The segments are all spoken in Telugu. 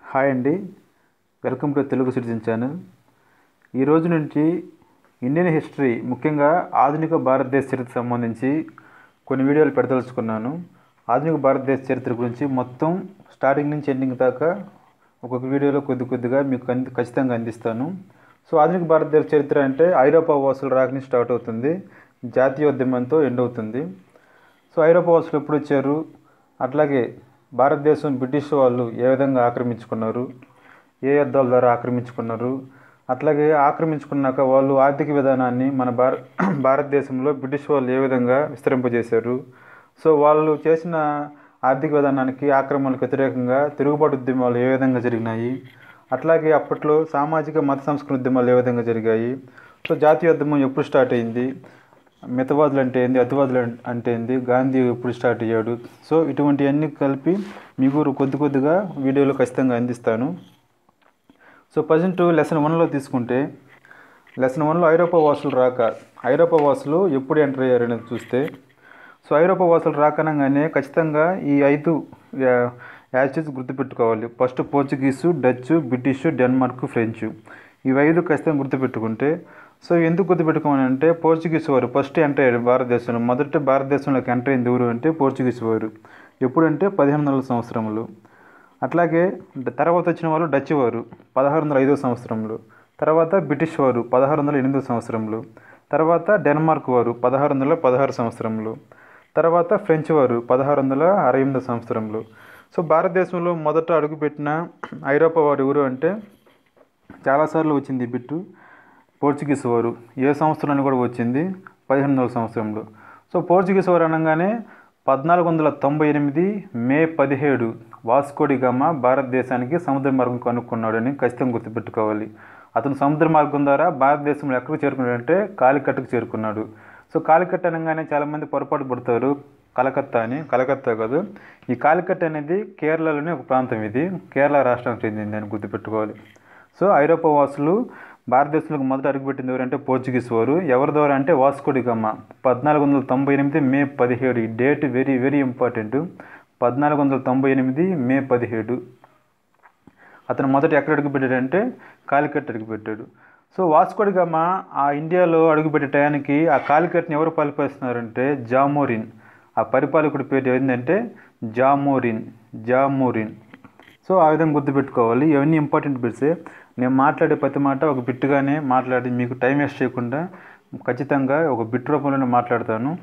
హాయ్ అండి welcome to Telugu citizen channel ఈ రోజు నుంచి ఇండియన్ హిస్టరీ ముఖ్యంగా ఆధునిక భారతదేశ చరిత్రకు సంబంధించి కొన్ని వీడియోలు పెడదలుచుకున్నాను ఆధునిక భారతదేశ చరిత్ర గురించి మొత్తం స్టార్టింగ్ నుంచి ఎండింగ్ దాకా ఒక్కొక్క వీడియోలో కొద్ది కొద్దిగా మీకు అంది ఖచ్చితంగా అందిస్తాను సో ఆధునిక భారతదేశ చరిత్ర అంటే ఐరోపా వాసుల రాక నుంచి స్టార్ట్ అవుతుంది జాతీయోద్యమంతో ఎండ్ అవుతుంది సో ఐరోపా వాసులు ఎప్పుడు వచ్చారు అట్లాగే భారతదేశం బ్రిటిష్ వాళ్ళు ఏ విధంగా ఆక్రమించుకున్నారు ఏ యుద్ధాల ద్వారా ఆక్రమించుకున్నారు అట్లాగే ఆక్రమించుకున్నాక వాళ్ళు ఆర్థిక విధానాన్ని మన భార భారతదేశంలో బ్రిటిష్ వాళ్ళు ఏ విధంగా విస్తరింపజేశారు సో వాళ్ళు చేసిన ఆర్థిక విధానానికి ఆక్రమణలకు వ్యతిరేకంగా తిరుగుబాటు ఉద్యమాలు ఏ విధంగా జరిగినాయి అట్లాగే అప్పట్లో సామాజిక మత సంస్కృతి ఉద్యమాలు ఏ విధంగా జరిగాయి సో జాతీయోద్యమం ఎప్పుడు స్టార్ట్ అయింది మితవాదులు అంటే ఏంది అతివాదులు అం- అంటే ఏంది గాంధీ ఎప్పుడు స్టార్ట్ అయ్యాడు సో ఇటువంటివన్నీ కలిపి మీకు కొద్ది కొద్దిగా వీడియోలో ఖచ్చితంగా అందిస్తాను సో ప్రజెంట్ లెసన్ వన్లో తీసుకుంటే లెసన్ వన్లో ఐరోపా వాసులు రాక ఐరోపా వాసులు ఎప్పుడు ఎంటర్ అయ్యారు అనేది చూస్తే సో ఐరోపా వాసులు రాకనంగానే ఖచ్చితంగా ఈ ఐదు యాచెస్ గుర్తుపెట్టుకోవాలి first Portuguese Dutch British Denmark French ఇవి ఐదు ఖచ్చితంగా గుర్తుపెట్టుకుంటే సో ఎందుకు గుర్తుపెట్టుకోమని అంటే పోర్చుగీస్ వారు ఫస్ట్ ఎంటర్ అయ్యారు భారతదేశంలో మొదట భారతదేశంలోకి ఎంటర్ అయింది ఎవరు అంటే పోర్చుగీస్ వారు ఎప్పుడంటే పదిహేను వందల సంవత్సరంలో అట్లాగే డ- తర్వాత వచ్చిన వాళ్ళు డచ్ వారు పదహారు వందల ఐదో సంవత్సరంలో తర్వాత బ్రిటిష్ వారు పదహారు వందల ఎనిమిదో సంవత్సరంలో తర్వాత డెన్మార్క్ వారు పదహారు వందల పదహారు సంవత్సరంలో తర్వాత ఫ్రెంచ్ వారు పదహారు వందల అరవై ఎనిమిదో సంవత్సరంలో సో భారతదేశంలో మొదట అడుగుపెట్టిన ఐరోపా వారు ఎవరు అంటే చాలాసార్లు వచ్చింది ఈ బిట్టు పోర్చుగీస్ వారు ఏ సంవత్సరంలో కూడా వచ్చింది పదిహేను వందల సంవత్సరంలో సో పోర్చుగీస్ వారు అనగానే పద్నాలుగు వందల తొంభై ఎనిమిది మే పదిహేడు వాస్కోడి గామా భారతదేశానికి సముద్ర మార్గం కనుక్కున్నాడని ఖచ్చితంగా గుర్తుపెట్టుకోవాలి అతను సముద్ర మార్గం ద్వారా భారతదేశంలో ఎక్కడికి చేరుకున్నాడంటే కాలికట్టుకు చేరుకున్నాడు సో కాలికట్ అనగానే చాలామంది పొరపాటు పడతారు కలకత్తా అని కలకత్తా కాదు ఈ కాలికట్ అనేది కేరళలోని ఒక ప్రాంతం ఇది కేరళ రాష్ట్రానికి చెందింది అని గుర్తుపెట్టుకోవాలి సో ఐరోపా వాసులు భారతదేశంలోకి మొదట అడుగుపెట్టింది ఎవరంటే పోర్చుగీస్ వారు ఎవరి ద్వారా అంటే వాస్కోడి గమ్మ పద్నాలుగు వందల తొంభై ఎనిమిది మే పదిహేడు ఈ డేట్ వెరీ వెరీ ఇంపార్టెంట్ పద్నాలుగు వందల తొంభై ఎనిమిది మే పదిహేడు అతను మొదట ఎక్కడ అడుగుపెట్టాడంటే కాలికట్ అడుగుపెట్టాడు సో వాస్కోడి గమ్మ ఆ ఇండియాలో అడుగుపెట్టే టయానికి ఆ కాలికట్ని ఎవరు పరిపాలిస్తున్నారంటే జామోరిన్ ఆ పరిపాలకుడి పేరు ఏంటంటే జామోరిన్ జామోరిన్ సో ఆ విధంగా గుర్తుపెట్టుకోవాలి ఇవన్నీ ఇంపార్టెంట్ బిట్సే నేను మాట్లాడే ప్రతి మాట ఒక బిట్టుగానే మాట్లాడి మీకు టైం వేస్ట్ చేయకుండా ఖచ్చితంగా ఒక బిట్ రూపంలోనే మాట్లాడతాను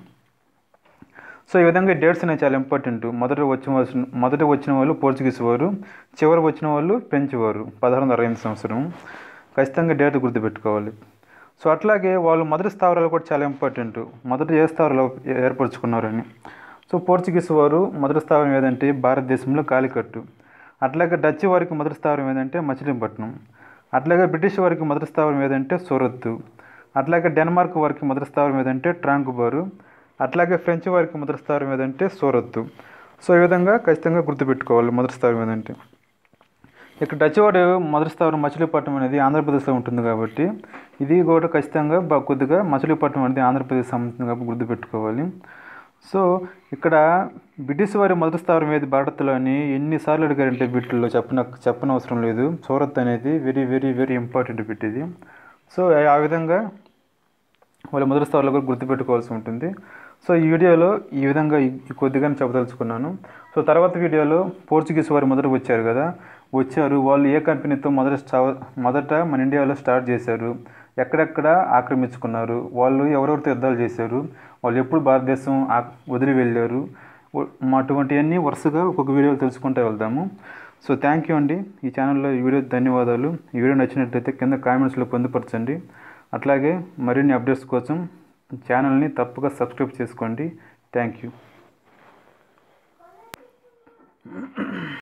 సో ఈ విధంగా డేట్స్ అనేవి చాలా ఇంపార్టెంట్ మొదట వచ్చిన వాళ్ళు మొదట వచ్చిన వాళ్ళు పోర్చుగీస్ వారు చివరి వచ్చిన వాళ్ళు ఫ్రెంచ్ వారు పదహారు వందల అరవై ఎనిమిది సంవత్సరం ఖచ్చితంగా డేట్ గుర్తుపెట్టుకోవాలి సో అట్లాగే వాళ్ళు మొదటి స్థావరాలు కూడా చాలా ఇంపార్టెంట్ మొదట ఏ స్థావరాలు ఏర్పరచుకున్నారని సో పోర్చుగీస్ వారు మొదటి స్థావరం ఏదంటే భారతదేశంలో కాలికట్టు అట్లాగే డచ్ వారికి మొదటి స్థావరం ఏదంటే మచిలీపట్నం అట్లాగే బ్రిటిష్ వారికి మొదటి స్థావరం ఏదంటే సూరత్తు అట్లాగే డెన్మార్క్ వారికి మొదటి స్థావరం ఏదంటే ట్రాంకుబారు అట్లాగే ఫ్రెంచ్ వారికి మొదటి స్థావరం ఏదంటే సూరత్తు సో ఈ విధంగా ఖచ్చితంగా గుర్తుపెట్టుకోవాలి మొదటి స్థావరం ఏదంటే ఇక్కడ డచ్ వాడు మొదటి స్థావరం మచిలీపట్నం అనేది ఆంధ్రప్రదేశ్లో ఉంటుంది కాబట్టి ఇది కూడా ఖచ్చితంగా బా- కొద్దిగా మచిలీపట్నం అనేది ఆంధ్రప్రదేశ్ సంబంధించింది కాబట్టి గుర్తుపెట్టుకోవాలి సో ఇక్కడ బ్రిటిష్ వారి మొదటి స్థావరం ఏది భారత్లో అని ఎన్నిసార్లు అడిగారంటే బిట్లో చెప్పన చెప్పనవసరం లేదు సూరత్ అనేది very very very important bit ఇది సో ఆ విధంగా వాళ్ళ మొదటి స్థాయిలో కూడా గుర్తుపెట్టుకోవాల్సి ఉంటుంది సో ఈ వీడియోలో ఈ విధంగా ఈ ఈ కొద్దిగా చెప్పదలుచుకున్నాను సో తర్వాత వీడియోలో పోర్చుగీస్ వారు మొదట వచ్చారు కదా వచ్చారు వాళ్ళు ఏ కంపెనీతో మొదట స్టా మొదట మన ఇండియాలో స్టార్ట్ చేశారు ఎక్కడెక్కడ ఆక్రమించుకున్నారు వాళ్ళు ఎవరెవరితో యుద్ధాలు చేశారు వాళ్ళు ఎప్పుడు భారతదేశం ఆ- వదిలి వెళ్ళారు వ- మా అటువంటివన్నీ వరుసగా ఒక్కొక్క వీడియోలో తెలుసుకుంటూ వెళ్దాము సో థ్యాంక్ యూ అండి ఈ ఛానల్లో ఈ వీడియో ధన్యవాదాలు ఈ వీడియో నచ్చినట్లయితే కింద కామెంట్స్లో పొందుపరచండి అట్లాగే మరిన్ని అప్డేట్స్ కోసం ఛానల్ని తప్పక సబ్స్క్రైబ్ చేసుకోండి థ్యాంక్ యూ